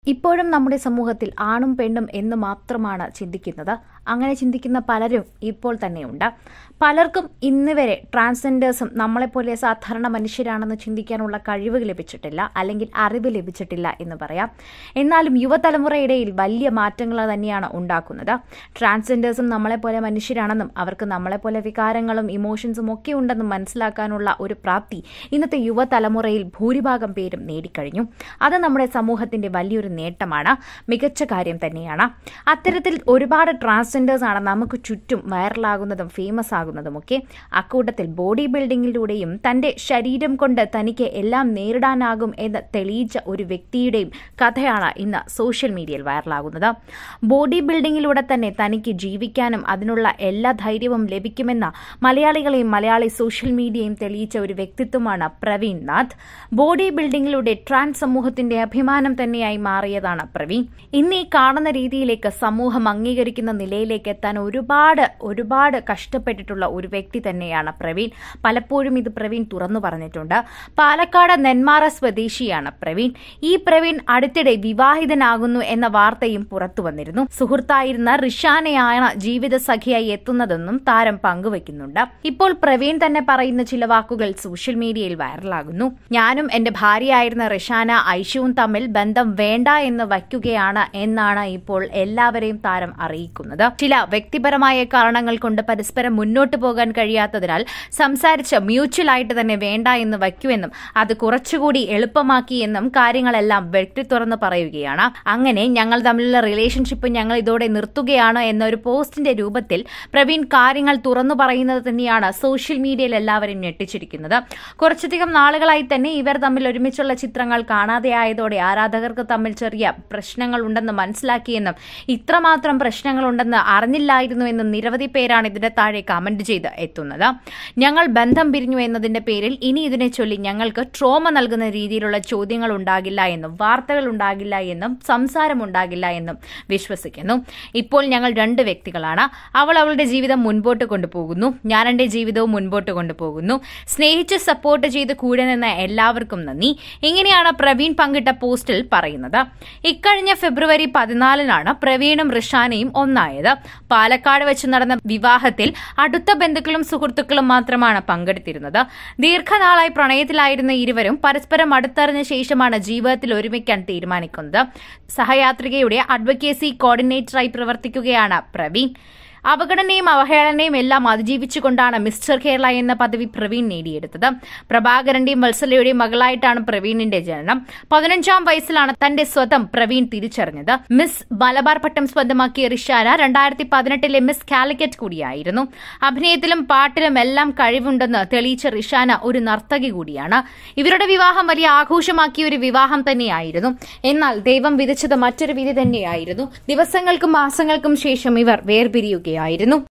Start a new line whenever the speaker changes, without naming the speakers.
ഇപ്പോഴും നമ്മുടെ സമൂഹത്തിൽ ആണും പെണ്ണും എന്ന് മാത്രമാണ് ചിന്തിക്കുന്നത് അങ്ങനെ ചിന്തിക്കുന്ന പലരും ഇപ്പോൾ തന്നെയുണ്ട് പലർക്കും ഇന്ന് വരെ ട്രാൻസ്ജെൻഡേഴ്സും നമ്മളെപ്പോലെ സാധാരണ മനുഷ്യരാണെന്ന് ചിന്തിക്കാനുള്ള കഴിവ് ലഭിച്ചിട്ടില്ല അല്ലെങ്കിൽ അറിവ് ലഭിച്ചിട്ടില്ല എന്ന് പറയാം എന്നാലും യുവതലമുറയിടയിൽ വലിയ മാറ്റങ്ങൾ തന്നെയാണ് ഉണ്ടാക്കുന്നത് ട്രാൻസ്ജെൻഡേഴ്സും നമ്മളെപ്പോലെ മനുഷ്യരാണെന്നും അവർക്ക് നമ്മളെപ്പോലെ വികാരങ്ങളും ഇമോഷൻസും ഒക്കെ ഉണ്ടെന്നും മനസ്സിലാക്കാനുള്ള ഒരു പ്രാപ്തി ഇന്നത്തെ യുവതലമുറയിൽ ഭൂരിഭാഗം പേരും നേടിക്കഴിഞ്ഞു അത് നമ്മുടെ സമൂഹത്തിന്റെ വലിയൊരു നേട്ടമാണ് മികച്ച കാര്യം തന്നെയാണ് അത്തരത്തിൽ ഒരുപാട് ട്രാൻസ്ജെൻഡേഴ്സ് ആണ് നമുക്ക് ചുറ്റും വൈറലാകുന്നതും ഫേമസ് ആകുന്നതുമൊക്കെ അക്കൂട്ടത്തിൽ ബോഡി ബിൽഡിങ്ങിലൂടെയും തന്റെ ശരീരം കൊണ്ട് തനിക്ക് എല്ലാം നേരിടാനാകും എന്ന് തെളിയിച്ച ഒരു വ്യക്തിയുടെയും കഥയാണ് ഇന്ന് സോഷ്യൽ മീഡിയയിൽ വൈറലാകുന്നത് ബോഡി ബിൽഡിങ്ങിലൂടെ തന്നെ തനിക്ക് ജീവിക്കാനും അതിനുള്ള എല്ലാ ധൈര്യവും ലഭിക്കുമെന്ന മലയാളികളെയും മലയാളി സോഷ്യൽ മീഡിയയും തെളിയിച്ച ഒരു വ്യക്തിത്വമാണ് പ്രവീൺ നാഥ് ബോഡി ബിൽഡിങ്ങിലൂടെ ട്രാൻസ് സമൂഹത്തിന്റെ അഭിമാനം തന്നെയായി മാറിയതാണ് പ്രവീൺ ഇന്ന് ഈ കാണുന്ന രീതിയിലേക്ക് സമൂഹം അംഗീകരിക്കുന്ന നിലയിലേക്ക് എത്താൻ ഒരുപാട് ഒരുപാട് കഷ്ടപ്പെട്ടിട്ടുള്ള ഒരു വ്യക്തി തന്നെയാണ് പ്രവീൺ പലപ്പോഴും ഇത് പ്രവീൺ തുറന്നു പറഞ്ഞിട്ടുണ്ട് പാലക്കാട് നെന്മാറ സ്വദേശിയാണ് പ്രവീൺ ഈ പ്രവീൺ അടുത്തിടെ വിവാഹിതനാകുന്നു എന്ന വാർത്തയും പുറത്തു വന്നിരുന്നു സുഹൃത്തായിരുന്ന റിഷാനയാണ് ജീവിത സഖിയായി എത്തുന്നതെന്നും താരം പങ്കുവയ്ക്കുന്നുണ്ട് ഇപ്പോൾ പ്രവീൺ തന്നെ പറയുന്ന ചില വാക്കുകൾ സോഷ്യൽ മീഡിയയിൽ വൈറലാകുന്നു ഞാനും എന്റെ ഭാര്യയായിരുന്ന റിഷാന ഐഷുവും തമ്മിൽ ബന്ധം വേണ്ട എന്ന് വയ്ക്കുകയാണ് എന്നാണ് ഇപ്പോൾ എല്ലാവരെയും താരം അറിയിക്കുന്നത് ചില വ്യക്തിപരമായ കാരണങ്ങൾ കൊണ്ട് പരസ്പരം മുന്നോട്ട് പോകാൻ കഴിയാത്തതിനാൽ സംസാരിച്ച് മ്യൂച്വൽ ആയിട്ട് തന്നെ വേണ്ട എന്ന് വയ്ക്കുമെന്നും അത് കുറച്ചുകൂടി എളുപ്പമാക്കി എന്നും കാര്യങ്ങളെല്ലാം വ്യക്തി തുറന്ന് പറയുകയാണ് അങ്ങനെ ഞങ്ങൾ തമ്മിലുള്ള റിലേഷൻഷിപ്പ് ഞങ്ങൾ ഇതോടെ നിർത്തുകയാണ് എന്നൊരു പോസ്റ്റിന്റെ രൂപത്തിൽ പ്രവീൺ കാര്യങ്ങൾ തുറന്നു പറയുന്നത് തന്നെയാണ് സോഷ്യൽ മീഡിയയിൽ എല്ലാവരും ഞെട്ടിച്ചിരിക്കുന്നത് കുറച്ചധികം നാളുകളായി തന്നെ ഇവർ തമ്മിൽ ഒരുമിച്ചുള്ള ചിത്രങ്ങൾ കാണാതെയായതോടെ ആരാധകർക്ക് തമ്മിൽ ചെറിയ പ്രശ്നങ്ങൾ ഉണ്ടെന്ന് മനസ്സിലാക്കിയെന്നും ഇത്രമാത്രം പ്രശ്നങ്ങളുണ്ടെന്ന് അറിഞ്ഞില്ലായിരുന്നു എന്നും നിരവധി പേരാണ് ഇതിന്റെ താഴെ കമന്റ് ചെയ്ത് എത്തുന്നത് ഞങ്ങൾ ബന്ധം പിരിഞ്ഞു എന്നതിന്റെ പേരിൽ ഇനി ഇതിനെ ചൊല്ലി ഞങ്ങൾക്ക് ട്രോമ നൽകുന്ന രീതിയിലുള്ള ചോദ്യങ്ങൾ ഉണ്ടാകില്ല എന്നും വാർത്തകൾ ഉണ്ടാകില്ല എന്നും സംസാരം ഉണ്ടാകില്ല എന്നും വിശ്വസിക്കുന്നു ഇപ്പോൾ ഞങ്ങൾ രണ്ട് വ്യക്തികളാണ് അവൾ അവളുടെ ജീവിതം മുൻപോട്ട് കൊണ്ടുപോകുന്നു ഞാൻ എന്റെ ജീവിതവും മുൻപോട്ട് കൊണ്ടുപോകുന്നു സ്നേഹിച്ച് സപ്പോർട്ട് ചെയ്ത് കൂടെ നിന്ന എല്ലാവർക്കും നന്ദി ഇങ്ങനെയാണ് പ്രവീൺ പങ്കിട്ട പോസ്റ്റിൽ പറയുന്നത് ഇക്കഴിഞ്ഞ ഫെബ്രുവരി പതിനാലിനാണ് പ്രവീണും റിഷാനയും ഒന്നായത് പാലക്കാട് വെച്ച് നടന്ന വിവാഹത്തിൽ അടുത്ത ബന്ധുക്കളും സുഹൃത്തുക്കളും മാത്രമാണ് പങ്കെടുത്തിരുന്നത് ദീർഘനാളായി പ്രണയത്തിലായിരുന്ന ഇരുവരും പരസ്പരം അടുത്തറിഞ്ഞ ശേഷമാണ് ജീവിതത്തിൽ ഒരുമിക്കാൻ തീരുമാനിക്കുന്നത് സഹയാത്രികയുടെ അഡ്വക്കേസി കോർഡിനേറ്ററായി പ്രവർത്തിക്കുകയാണ് പ്രവീൺ അവഗണനയും അവഹേളനയും എല്ലാം അതിജീവിച്ചുകൊണ്ടാണ് മിസ്റ്റർ കേരള എന്ന പദവി പ്രവീൺ നേടിയെടുത്തത് പ്രഭാകരന്റെയും വത്സലയുടെയും മകളായിട്ടാണ് പ്രവീണിന്റെ ജനനം പതിനഞ്ചാം വയസ്സിലാണ് തന്റെ സ്വതം പ്രവീൺ തിരിച്ചറിഞ്ഞത് മിസ് മലബാർ പട്ടം സ്വന്തമാക്കിയ റിഷാന രണ്ടായിരത്തി പതിനെട്ടിലെ മിസ് കാലിക്കറ്റ് കൂടിയായിരുന്നു അഭിനയത്തിലും പാട്ടിലും എല്ലാം കഴിവുണ്ടെന്ന് തെളിയിച്ച റിഷാന ഒരു നർത്തകി കൂടിയാണ് ഇവരുടെ വിവാഹം വലിയ ആഘോഷമാക്കിയ ഒരു വിവാഹം തന്നെയായിരുന്നു എന്നാൽ ദൈവം വിധിച്ചത് മറ്റൊരു വിധി തന്നെയായിരുന്നു ദിവസങ്ങൾക്കും മാസങ്ങൾക്കും ശേഷം ഇവർ വേർപിരിയുകയായിരുന്നു